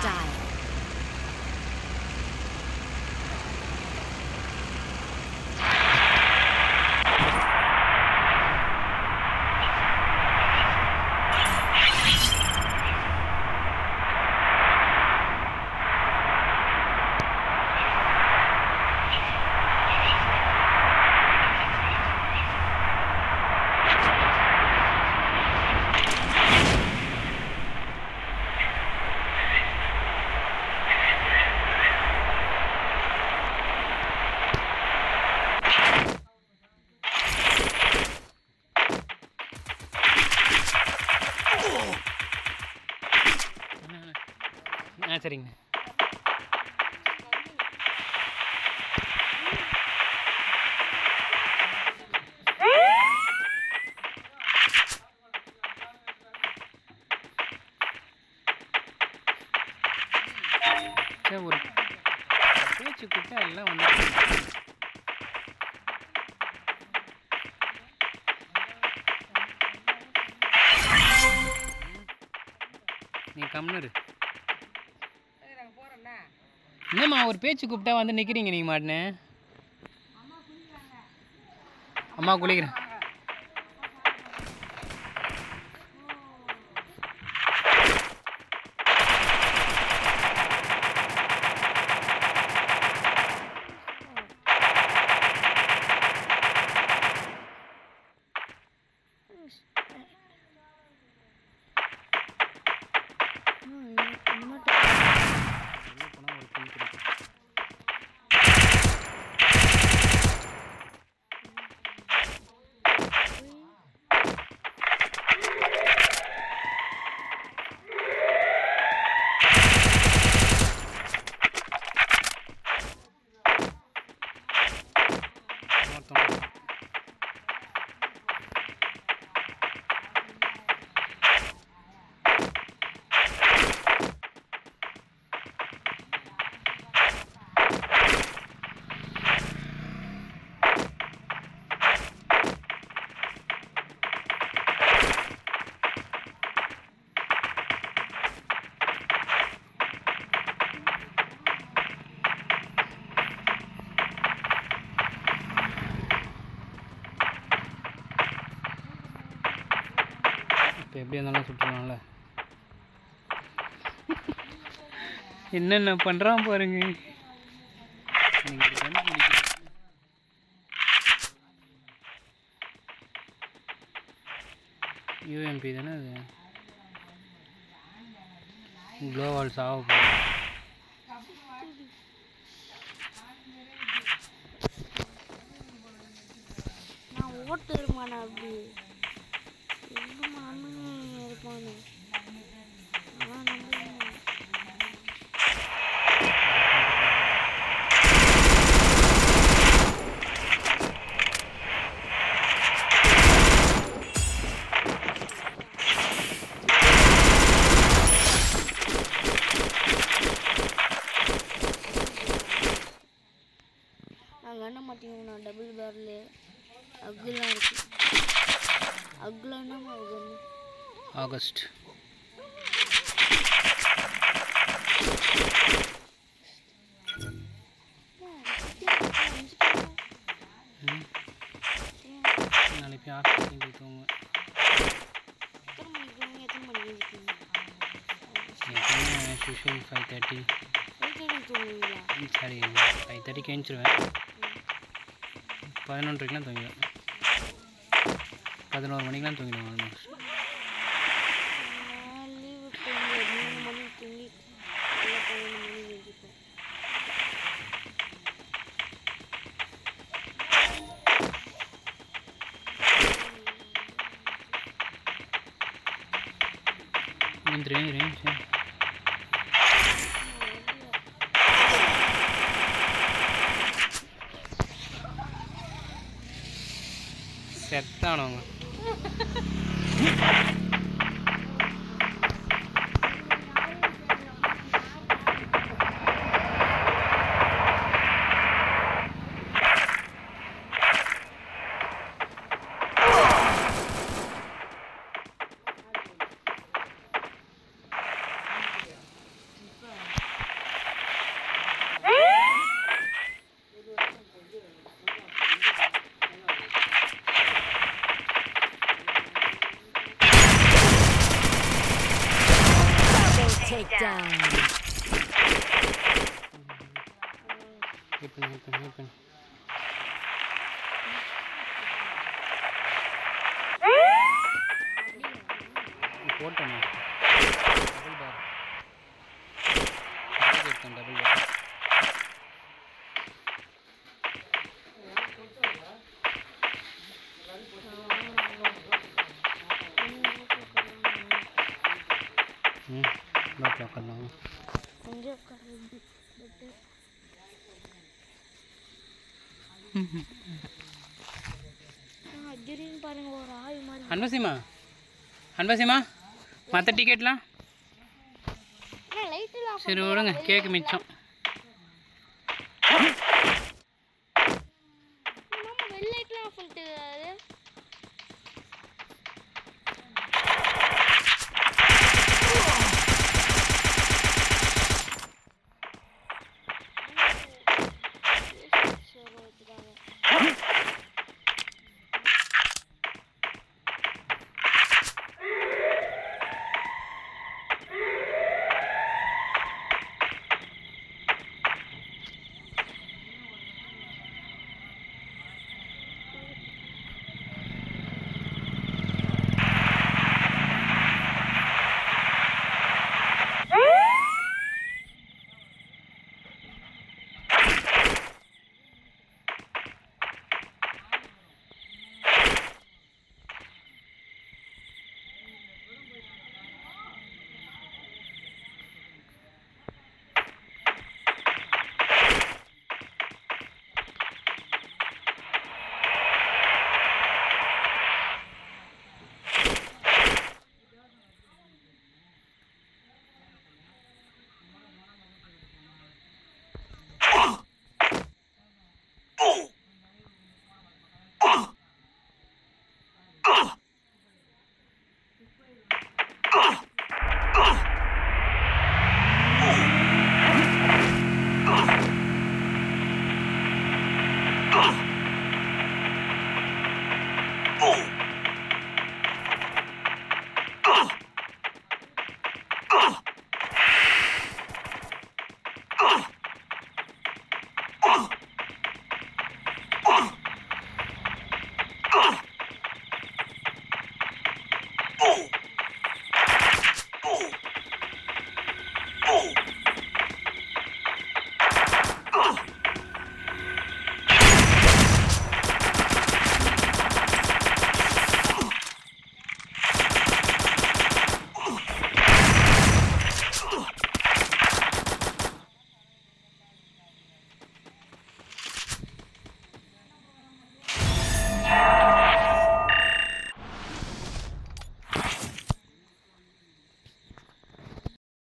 style. ஆ சரிங்க சரி ஒரு பேச்சு கூப்பிட்டா எல்லாம் வந்து நீ கம்னு இரு என்னம்மா ஒரு பேச்சு கூப்பிட்டா வந்து நிற்கிறீங்க நீங்கள் மாட்டினே அம்மா குளிக்கிறேன் வெளியே போனால் ஒரு பெண் கிடைக்கும் ஒருத்தவங்க இப்போ எப்படி இருந்தாலும் சுட்டுருவான்ல என்னென்ன பண்ணுறான் பாருங்க எனக்கு இது கண்டுபிடிக்கல. யூஎம்பி தானே அது க்ளோவால் சாவ போகுது நான் ஓட்டு இருப்பானே அப்படி எங்கம்மா அண்ணன் இருப்பானு அவன் நம்புறேன் நான் கண்ண மாட்டேங்க டபுள் பேரில் அக்குலாம் இருக்கு அக்குலான்னா அது ஒன்று ஆகஸ்ட் ம். நாளைக்கு போய் ஹாஸ்பிட்டல் போய் தூங்குவேன் எத்தனை மணிக்கு தூங்குவீங்க? எத்தனை மணிக்கு எழுந்திருப்பீங்க? எப்பவுமே யூஷுவல் ஃபைவ் தேர்ட்டி எயிட் தேர்ட்டிக்கு தூங்குவீங்களா சாரி ஃபைவ் தேர்ட்டிக்கு எழுந்திருவேன் பதினொன்றரைக்கெலாம் தூங்கிடுவேன் பதினோரு மணிக்கெலாம் தூங்கிடுவேன் ஆல்மோஸ்ட் நான் லீவு டைமில் மூணு மணிக்கு தூங்கி காலைல பதினொன்று மணிக்கு எழுந்திருப்பேன் எழுந்திரி எழுந்திரி சரி செத்தானவங்க takedown. வெயிட் பண்ணு வெயிட் பண்ணு வெயிட் பண்ணு போட்டேன் டபுள் பார் எடுத்தேன் டபுள் பார் ம் பாட்டில் உட்காரலாம் கொஞ்சம் உட்காருது பட்டு திடீர்னு பாருங்க ஒரு ஆய் மாதிரி அன்பசிமா அன்பசிமா மற்ற டிக்கெட்லாம் லைட்டில் ஆஃப் சரி விடுங்க கேக்கு மிச்சம் மாமா வெள்ளை லைட்லாம் ஆஃப் பண்ணிட்டு Ah!